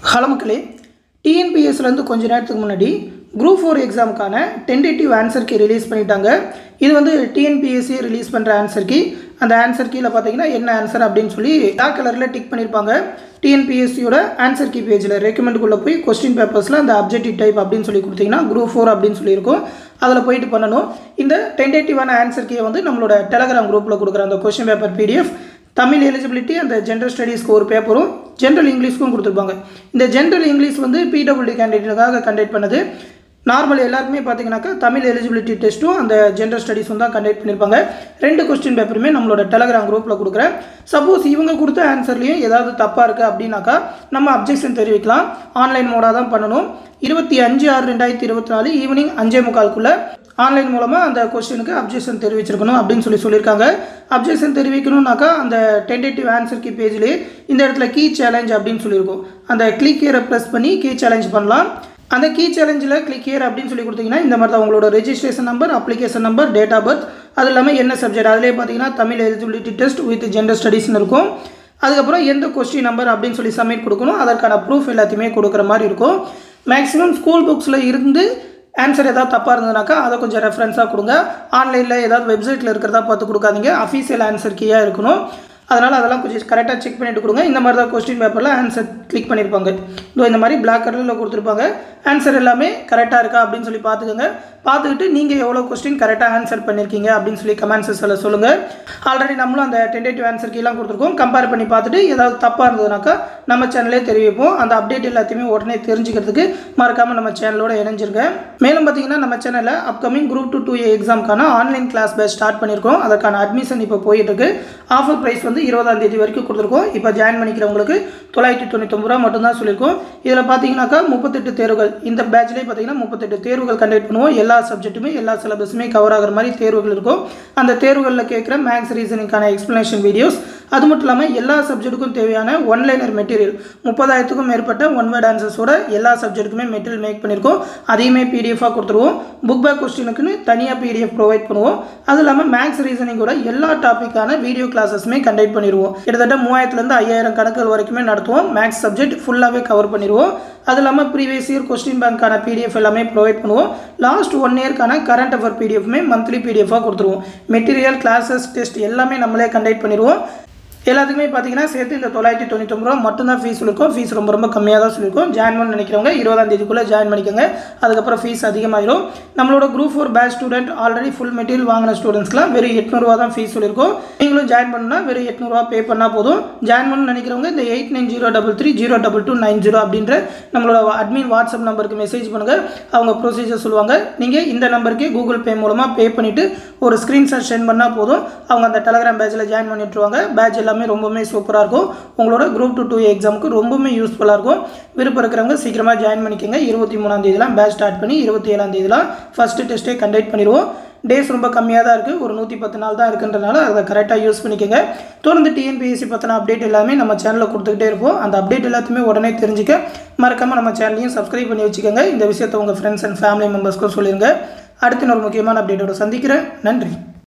hello மக்களே டிஎன்பிஎஸ்லேருந்து கொஞ்ச நேரத்துக்கு முன்னாடி குரூப் ஃபோர் எக்ஸாமுக்கான டென்டேட்டிவ் ஆன்சர் கீ ரிலீஸ் பண்ணிட்டாங்க இது வந்து டிஎன்பிஎஸ்சி ரிலீஸ் பண்ணுற ஆன்சர் கீ அந்த ஆன்சர் கீழே பார்த்தீங்கன்னா என்ன ஆன்சர் அப்படின்னு சொல்லி டார்க் கலரில் டிக் பண்ணியிருப்பாங்க டிஎன்பிஎஸ்சியோட ஆன்சர் கீ பேஜில் ரெக்கமெண்டுக்குள்ளே போய் கொஸ்டின் பேப்பர்ஸில் அந்த அப்ஜெக்டிவ் டைப் அப்படின்னு சொல்லி கொடுத்தீங்கன்னா குரூப் ஃபோர் அப்படின்னு சொல்லியிருக்கும் அதில் போயிட்டு பண்ணணும் இந்த டென்டேட்டிவான ஆன்சர் கீயை வந்து நம்மளோட டெலகிராம் குரூப்பில் கொடுக்குற அந்த question paper PDF Tamil eligibility அந்த ஜென்ரல் ஸ்டடீஸ்க்கு ஒரு பேப்பரும் ஜென்ரல் இங்கிலீஷ்க்கும் கொடுத்துருப்பாங்க இந்த ஜென்ரல் இங்கிலீஷ் வந்து பிடபிள்யூடி கேண்டிடேட்டுக்காக கண்டக்ட் பண்ணது நார்மல் எல்லாருக்குமே பார்த்தீங்கன்னாக்கா தமிழ் எலிஜிபிலிட்டி டெஸ்ட்டும் அந்த ஜென்ரல் ஸ்டடீஸும் தான் கண்டக்ட் பண்ணியிருப்பாங்க ரெண்டு கொஸ்டின் பேப்பருமே நம்மளோட டெலகிராம் குரூப்பில் கொடுக்குறேன் சப்போஸ் இவங்க கொடுத்த ஆன்சர்லேயும் ஏதாவது தப்பாக இருக்குது அப்படின்னாக்கா நம்ம அப்ஜெக்ஷன் தெரிவிக்கலாம் ஆன்லைன் மோடாக தான் பண்ணணும் இருபத்தி அஞ்சு ஆறு ரெண்டாயிரத்தி இருபத்தி நாலு ஈவினிங் அஞ்சே முக்கால்குள்ளே ஆன்லைன் மூலமாக அந்த கொஸ்டினுக்கு அப்ஜெக்ஷன் தெரிவிச்சிருக்கணும் அப்படின்னு சொல்லி சொல்லியிருக்காங்க அப்ஜெக்ஷன் தெரிவிக்கணும்னாக்கா அந்த டென்டேட்டிவ் ஆன்சர் கீ பேஜ்லேயே இந்த இடத்துல கீ சேலஞ்ச் அப்படின்னு சொல்லியிருக்கும் அந்த கிளிக் ஹியரை ப்ரெஸ் பண்ணி கீ சேலஞ்ச் பண்ணலாம் அந்த கீ சேலஞ்சில் கிளிக் ஹியர் அப்படின்னு சொல்லி கொடுத்தீங்கன்னா இந்த மாதிரி தான் உங்களோட registration number application number date of birth அது இல்லாமல் என்ன சப்ஜெக்ட் அதிலே பார்த்தீங்கன்னா Tamil eligibility test with gender ஸ்டடீஸ்னு இருக்கும் அதுக்கப்புறம் எந்த கொஸ்டின் நம்பர் அப்படின்னு சொல்லி சப்மிட் கொடுக்கணும் அதற்கான ப்ரூஃப் எல்லாத்தையுமே கொடுக்குற மாதிரி இருக்கும் மேக்ஸிமம் ஸ்கூல் புக்ஸில் இருந்து ஆன்சர் ஏதாவது தப்பாக இருந்ததுனாக்கா அதை கொஞ்சம் ரெஃபரன்ஸாக கொடுங்க ஆன்லைனில் ஏதாவது வெப்சைட்டில் இருக்கிறதா பார்த்து கொடுக்காதீங்க அஃபீஷியல் ஆன்சர் கீயாக இருக்கணும் அதனால் அதெல்லாம் கொஞ்சம் கரெக்டாக செக் பண்ணிட்டு கொடுங்க இந்த மாதிரி தான் கொஸ்டின் பேப்பரில் ஆன்சர் கிளிக் பண்ணியிருப்பாங்க இதோ இந்த மாதிரி பிளாக் கலரில் கொடுத்துருப்பாங்க ஆன்சர் எல்லாமே கரெக்டாக இருக்கா அப்படின்னு சொல்லி பார்த்துக்கோங்க பார்த்துக்கிட்டு நீங்கள் எவ்வளோ கொஸ்டின் கரெக்டாக ஆன்சர் பண்ணியிருக்கீங்க அப்படின்னு சொல்லி கமெண்ட்ஸில் சொல்லுங்கள் ஆல்ரெடி நம்மளும் அந்த டென்டேட்டிவ் ஆன்சர் கீலாம் கொடுத்துருக்கோம் கம்பேர் பண்ணி பார்த்துட்டு ஏதாவது தப்பாக இருந்ததுனாக்கா நம்ம சேனலே தெரிவிப்போம் அந்த அப்டேட் எல்லாத்தையுமே உடனே தெரிஞ்சுக்கிறதுக்கு மறக்காமல் நம்ம சேனலோட இணைஞ்சிருங்க மேலும் பார்த்தீங்கன்னா நம்ம சேனலில் upcoming group two two A எக்ஸாமுக்கான ஆன்லைன் கிளாஸ் பேட்ச் ஸ்டார்ட் பண்ணியிருக்கோம் அதற்கான அட்மிஷன் இப்போ போயிட்டு இருக்கு ஆஃபர் ப்ரைஸ் வந்து இருபதாம் தேதி வரைக்கும் கொடுத்துருக்கோம் இப்போ ஜாயின் பண்ணிக்கிறவங்களுக்கு தொள்ளாயிரத்தி தொண்ணூத்தொம்பது ரூபா மட்டும்தான் சொல்லியிருக்கோம் இதில் பார்த்தீங்கன்னாக்கா முப்பத்தெட்டு தேர்வுகள் இந்த பேட்ச்லேயே பார்த்தீங்கன்னா முப்பத்தெட்டு தேர்வுகள் கண்டக்ட் பண்ணுவோம் எல்லா சப்ஜெக்ட்டுமே எல்லா சிலபஸுமே கவர் ஆகிற மாதிரி தேர்வுகள் இருக்கும் அந்த தேர்வுகளில் கேட்குற மேக்ஸ் ரீசனிங்கான எக்ஸ்ப்ளனேஷன் வீடியோஸ் அது மட்டும் இல்லாமல் எல்லா சப்ஜெக்ட்டுக்கும் தேவையான ஒன்லைனர் மெட்டீரியல் முப்பதாயிரத்துக்கும் மேற்பட்ட ஒன் வேர்ட் ஆன்சர்ஸோட எல்லா சப்ஜெக்ட்டுக்குமே மெட்டீரியல் மேக் பண்ணியிருக்கோம் அதையுமே பிடிஎஃபாக கொடுத்துருவோம் புக் பேக் கொஸ்டினுக்குன்னு தனியாக பிடிஎஃப் ப்ரொவைட் பண்ணுவோம் அது இல்லாமல் மேக்ஸ் ரீசனிங்கோட எல்லா டாப்பிக்கான வீடியோ கிளாஸஸுமே கண்டக்ட் பண்ணிடுவோம் கிட்டத்தட்ட மூவாயிரத்துலேருந்து ஐயாயிரம் கணக்குகள் வரைக்குமே நடத்துவோம் மேக்ஸ் சப்ஜெக்ட் ஃபுல்லாகவே கவர் பண்ணிடுவோம் அது இல்லாமல் ப்ரீவியஸ் இயர் கொஸ்டின் பேங்க்கான பிடிஎஃப் எல்லாமே ப்ரொவைட் பண்ணுவோம் லாஸ்ட் ஒன் இயர்க்கான கரண்ட் அஃபர் பிடிஎஃப்மே மந்த்லி பிடிஎஃபாக கொடுத்துருவோம் மெட்டீரியல் கிளாஸஸ் டெஸ்ட் எல்லாமே நம்மளே கண்டக்ட் பண்ணிடுவோம் எல்லாத்துக்குமே பார்த்தீங்கன்னா சேர்த்து இந்த தொள்ளாயிரத்தி தொண்ணூத்தொம்பது ரூபா மட்டும்தான் ஃபீஸ் இருக்கும் ஃபீஸ் ரொம்ப ரொம்ப கம்மியாக தான் சொல்லியிருக்கோம் ஜாயின் பண்ண நினைக்கிறவங்க இருபதாம் தேதிக்குள்ளே ஜாயின் பண்ணிக்கோங்க அதுக்கப்புறம் ஃபீஸ் அதிகமாகிடும் நம்மளோட group four batch student already full material வாங்கின ஸ்டூடெண்ட்ஸ்க்குலாம் வெறும் எட்நூறுவா தான் ஃபீஸ் சொல்லியிருக்கோம் நீங்களும் ஜாயின் பண்ணணும்னா வெறும் எட்நூறுவா பே பண்ணால் போதும் ஜாயின் பண்ண நினைக்கிறவங்க இந்த eight nine zero double three zero double two nine zero அப்படின்ற நம்மளோட அட்மின் வாட்ஸ்அப் நம்பருக்கு மெசேஜ் பண்ணுங்கள் அவங்க ப்ரொசீஜர் சொல்லுவாங்க நீங்கள் இந்த நம்பருக்கே கூகுள் பே மூலமாக பே பண்ணிவிட்டு ஒரு ஸ்க்ரீன்ஷாட் சென்ட் பண்ணால் போதும் அவங்க அந்த டெலகிராம் பேட்சில் ஜாயின் பண்ணி விட்ருவாங்க பேட்ச் எல்லாமே ரொம்பவுமே சூப்பராக இருக்கும் உங்களோட குரூப் டூ டூ எக்ஸாமுக்கு ரொம்பவுமே யூஸ்ஃபுல்லாக இருக்கும் விருப்பம் இருக்கிறவங்க சீக்கிரமாக ஜாயின் பண்ணிக்கோங்க இருபத்தி மூணாம் தேதிலாம் பேட்ச் ஸ்டார்ட் பண்ணி இருபத்தி ஏழாம் தேதிலாம் ஃபஸ்ட்டு டெஸ்ட்டே கண்டக்ட் பண்ணிடுவோம் டேஸ் ரொம்ப கம்மியாக தான் இருக்குது ஒரு நூற்றி பத்து நாள் தான் இருக்குன்றனால அதை கரெக்டாக யூஸ் பண்ணிக்கோங்க தொடர்ந்து டிஎன்பிஎஸ்சி பற்றின அப்டேட் எல்லாமே நம்ம சேனலில் கொடுத்துக்கிட்டே இருப்போம் அந்த அப்டேட் எல்லாத்தையுமே உடனே தெரிஞ்சுக்க மறக்காமல் நம்ம சேனலையும் சப்ஸ்கிரைப் பண்ணி வச்சுக்கோங்க இந்த விஷயத்தை உங்கள் ஃப்ரெண்ட்ஸ் அண்ட் ஃபேமிலி மெம்பர்ஸ்க்கும் சொல்லிடுங்க அடுத்த ஒரு முக்கியமான அப்டேட்டோட சந்திக்கிறேன் நன்றி